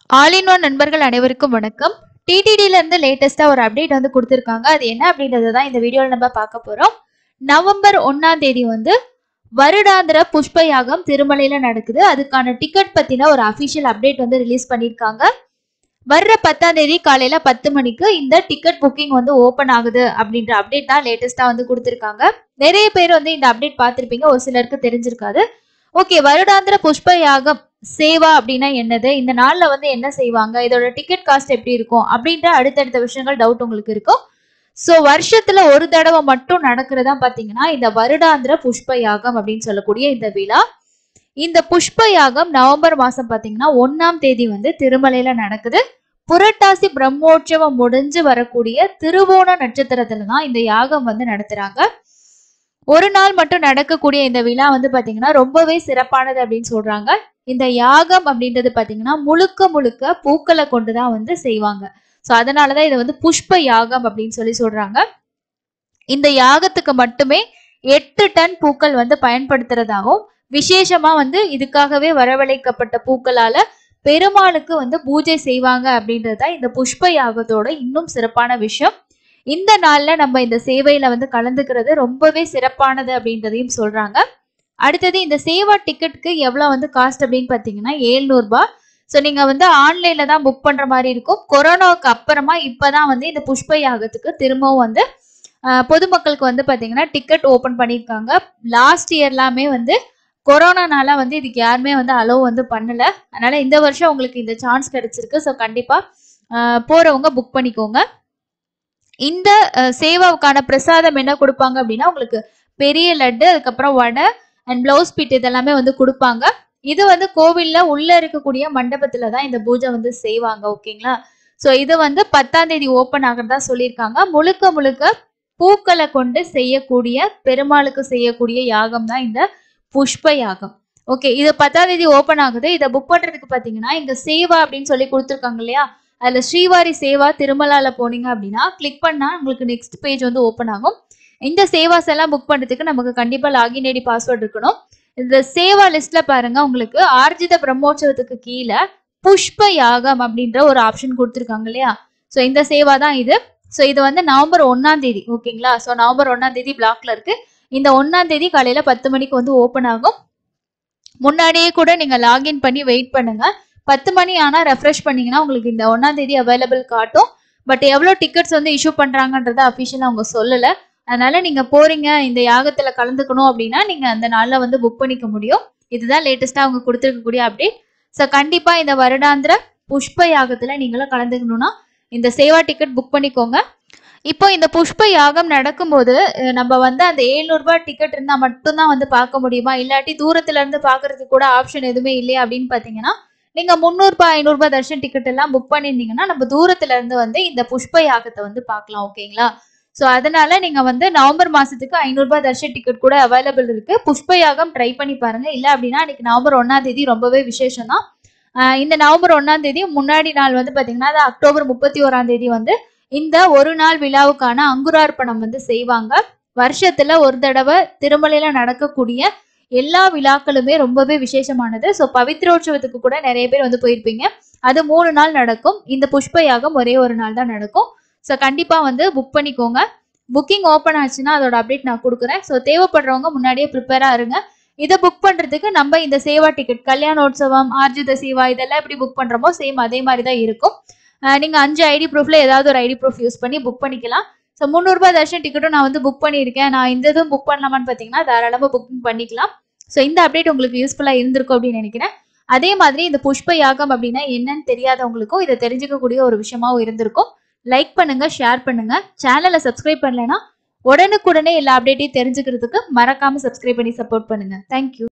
all in one நண்பர்கள் அனைவருக்கும் வணக்கம் டிடிடில இருந்து லேட்டஸ்டா ஒரு அப்டேட் வந்து கொடுத்துருக்காங்க அது என்ன அப்படின்றத தான் இந்த வீடியோல நம்ம பார்க்க போறோம் நவம்பர் ஒன்னாம் தேதி வந்து வருடாந்திர புஷ்ப யாகம் திருமலையில நடக்குது அதுக்கான டிக்கெட் பத்தின ஒரு அபிஷியல் அப்டேட் வந்து ரிலீஸ் பண்ணிருக்காங்க வர்ற பத்தாம் தேதி காலையில பத்து மணிக்கு இந்த டிக்கெட் புக்கிங் வந்து ஓபன் ஆகுது அப்படின்ற அப்டேட் தான் லேட்டஸ்டா வந்து கொடுத்துருக்காங்க நிறைய பேர் வந்து இந்த அப்டேட் பார்த்திருப்பீங்க ஒரு சிலருக்கு தெரிஞ்சிருக்காது ஓகே வருடாந்திர புஷ்ப யாகம் சேவா அப்படின்னா என்னது இந்த நாள்ல வந்து என்ன செய்வாங்க இதோட டிக்கெட் காஸ்ட் எப்படி இருக்கும் அப்படின்ற அடுத்தடுத்த விஷயங்கள் டவுட் உங்களுக்கு இருக்கும் ஸோ வருஷத்துல ஒரு தடவை மட்டும் நடக்கிறதா பாத்தீங்கன்னா இந்த வருடாந்திர புஷ்ப யாகம் அப்படின்னு சொல்லக்கூடிய இந்த விழா இந்த புஷ்ப யாகம் நவம்பர் மாசம் பாத்தீங்கன்னா ஒன்னாம் தேதி வந்து திருமலையில நடக்குது புரட்டாசி பிரம்மோற்சவம் முடிஞ்சு வரக்கூடிய திருவோண நட்சத்திரத்துல தான் இந்த யாகம் வந்து நடத்துறாங்க ஒரு நாள் மட்டும் நடக்கக்கூடிய இந்த விழா வந்து பாத்தீங்கன்னா ரொம்பவே சிறப்பானது அப்படின்னு சொல்றாங்க இந்த யாகம் அப்படின்றது பாத்தீங்கன்னா முழுக்க முழுக்க பூக்களை கொண்டுதான் வந்து செய்வாங்க ஸோ அதனாலதான் இதை வந்து புஷ்ப யாகம் அப்படின்னு சொல்லி சொல்றாங்க இந்த யாகத்துக்கு மட்டுமே எட்டு டன் பூக்கள் வந்து பயன்படுத்துறதாகவும் விசேஷமா வந்து இதுக்காகவே வரவழைக்கப்பட்ட பூக்களால பெருமாளுக்கு வந்து பூஜை செய்வாங்க அப்படின்றது தான் இந்த புஷ்ப யாகத்தோட இன்னும் சிறப்பான விஷயம் இந்த நாள்ல நம்ம இந்த சேவையில வந்து கலந்துக்கிறது ரொம்பவே சிறப்பானது அப்படின்றதையும் சொல்றாங்க அடுத்தது இந்த சேவா டிக்கெட்டுக்கு எவ்வளவு வந்து காஸ்ட் அப்படின்னு பாத்தீங்கன்னா ஏழ்நூறுபா ஸோ நீங்க வந்து ஆன்லைன்ல தான் புக் பண்ற மாதிரி இருக்கும் கொரோனாவுக்கு அப்புறமா இப்பதான் வந்து இந்த புஷ்ப யாகத்துக்கு திரும்பவும் வந்து ஆஹ், பொதுமக்களுக்கு வந்து பாத்தீங்கன்னா டிக்கெட் ஓபன் பண்ணியிருக்காங்க லாஸ்ட் இயர்லாமே வந்து கொரோனானால வந்து இதுக்கு யாருமே வந்து அலோவ் வந்து பண்ணல அதனால இந்த வருஷம் உங்களுக்கு இந்த சான்ஸ் கிடைச்சிருக்கு ஸோ கண்டிப்பா ஆஹ், போறவங்க புக் பண்ணிக்கோங்க இந்த அஹ், சேவாவுக்கான பிரசாதம் என்ன கொடுப்பாங்க அப்படின்னா உங்களுக்கு பெரிய லட்டு அதுக்கப்புறம் வடை அண்ட் பிளவுஸ் பீட் இதெல்லாமே வந்து கொடுப்பாங்க இது வந்து கோவில்ல உள்ள இருக்கக்கூடிய மண்டபத்துல தான் இந்த பூஜை வந்து செய்வாங்க ஓகேங்களா ஸோ இது வந்து பத்தாம் தேதி ஓப்பன் ஆகிறதா சொல்லியிருக்காங்க முழுக்க முழுக்க பூக்களை கொண்டு செய்யக்கூடிய பெருமாளுக்கு செய்யக்கூடிய யாகம் தான் இந்த புஷ்ப யாகம் ஓகே இது பத்தாம் தேதி ஓப்பன் ஆகுது இதை புக் பண்றதுக்கு பாத்தீங்கன்னா இங்க சேவா அப்படின்னு சொல்லி கொடுத்துருக்காங்க இல்லையா அதுல ஸ்ரீவாரி சேவா திருமலால போனீங்க அப்படின்னா கிளிக் பண்ணா உங்களுக்கு நெக்ஸ்ட் பேஜ் வந்து ஓப்பன் ஆகும் இந்த சேவாஸ் எல்லாம் புக் பண்றதுக்கு நமக்கு கண்டிப்பா லாகின் ஐடி பாஸ்வேர்ட் இருக்கணும் இந்த சேவா லிஸ்ட்ல பாருங்க உங்களுக்கு ஆர்ஜித பிரம்மோற்சவத்துக்கு கீழே புஷ்ப யாகம் அப்படின்ற ஒரு ஆப்ஷன் கொடுத்துருக்காங்க இல்லையா ஸோ இந்த சேவா தான் இது ஸோ இது வந்து நவம்பர் ஒன்னாம் தேதி ஓகேங்களா ஸோ நவம்பர் ஒன்னாம் தேதி பிளாக்ல இருக்கு இந்த ஒன்னாம் தேதி காலையில பத்து மணிக்கு வந்து ஓப்பன் ஆகும் முன்னாடியே கூட நீங்க லாகின் பண்ணி வெயிட் பண்ணுங்க பத்து மணி ஆனா ரெஃப்ரெஷ் பண்ணீங்கன்னா உங்களுக்கு இந்த ஒன்னாம் தேதி அவைலபிள் காட்டும் பட் எவ்வளோ டிக்கெட்ஸ் வந்து இஷ்யூ பண்றாங்கன்றத அஃபிஷியலாக அவங்க சொல்லல அதனால நீங்க போறீங்க இந்த யாகத்துல கலந்துக்கணும் அப்படின்னா நீங்க அந்த நாள்ல வந்து புக் பண்ணிக்க முடியும் இதுதான் லேட்டஸ்டா அவங்க கொடுத்துருக்கக்கூடிய அப்டேட் ஸோ கண்டிப்பா இந்த வருடாந்திர புஷ்ப யாகத்துல நீங்களும் கலந்துக்கணும்னா இந்த சேவா டிக்கெட் புக் பண்ணிக்கோங்க இப்போ இந்த புஷ்ப யாகம் நடக்கும்போது அஹ், நம்ம வந்து அந்த 700 ரூபாய் டிக்கெட் இருந்தா மட்டும்தான் வந்து பார்க்க முடியுமா இல்லாட்டி தூரத்துல இருந்து பார்க்கிறதுக்கு கூட ஆப்ஷன் எதுவுமே இல்லையா அப்படின்னு பாத்தீங்கன்னா நீங்க முந்நூறுபா ஐநூறுபா தர்ஷன் டிக்கெட் எல்லாம் புக் பண்ணியிருந்தீங்கன்னா நம்ம தூரத்துல இருந்து வந்து இந்த புஷ்ப யாகத்தை வந்து பார்க்கலாம் ஓகேங்களா ஸோ அதனால நீங்க வந்து நவம்பர் மாசத்துக்கு ஐநூறுபா தர்ஷன் டிக்கெட் கூட அவைலபிள் இருக்கு புஷ்ப யாகம் ட்ரை பண்ணி பாருங்க இல்ல அப்படின்னா இன்னைக்கு நவம்பர் ஒன்னாம் தேதி ரொம்பவே விசேஷம் தான் ஆஹ் இந்த நவம்பர் ஒன்னாம் தேதி முன்னாடி நாள் வந்து பாத்தீங்கன்னா அது அக்டோபர் முப்பத்தி ஓராம் தேதி வந்து இந்த ஒரு நாள் விழாவுக்கான அங்குரார்ப்பணம் வந்து செய்வாங்க வருஷத்துல ஒரு தடவை திருமலையில நடக்கக்கூடிய எல்லா விழாக்களுமே ரொம்பவே விசேஷமானது ஸோ பவித்ரோற்சவத்துக்கு கூட நிறைய பேர் வந்து போயிருப்பீங்க அது மூணு நாள் நடக்கும் இந்த புஷ்ப யாகம் ஒரே ஒரு நாள் தான் நடக்கும் ஸோ கண்டிப்பா வந்து புக் பண்ணிக்கோங்க புக்கிங் ஓப்பன் ஆச்சுன்னா அதோட அப்டேட் நான் கொடுக்குறேன் ஸோ தேவைப்படுறவங்க முன்னாடியே ப்ரிப்பேரா இருங்க இதை புக் பண்றதுக்கு நம்ம இந்த சேவா டிக்கெட் கல்யாணோற்சவம் ஆர்ஜித சேவா இதெல்லாம் எப்படி புக் பண்றோமோ சேம் அதே மாதிரி தான் இருக்கும் அஹ் நீங்க அஞ்சு ஐடி ப்ரூஃப்ல ஏதாவது ஒரு ஐடி ப்ரூஃப் யூஸ் பண்ணி புக் பண்ணிக்கலாம் ஸோ முந்நூறுபா தர்ஷன் டிக்கெட்டும் நான் வந்து புக் பண்ணியிருக்கேன் நான் இந்த இதுவும் புக் பண்ணலாமான்னு பார்த்தீங்கன்னா தாராளமாக புக்கிங் பண்ணிக்கலாம் ஸோ இந்த அப்டேட் உங்களுக்கு யூஸ்ஃபுல்லாக இருந்திருக்கும் அப்படின்னு நினைக்கிறேன் அதே மாதிரி இந்த புஷ்ப யாகம் அப்படின்னா என்னன்னு தெரியாதவங்களுக்கும் இதை தெரிஞ்சுக்கக்கூடிய ஒரு விஷயமாவும் இருந்திருக்கும் லைக் பண்ணுங்க ஷேர் பண்ணுங்க சேனலை சப்ஸ்கிரைப் பண்ணலைன்னா உடனுக்குடனே எல்லா அப்டேட்டையும் தெரிஞ்சுக்கிறதுக்கு மறக்காம சப்ஸ்கிரைப் பண்ணி சப்போர்ட் பண்ணுங்க தேங்க்யூ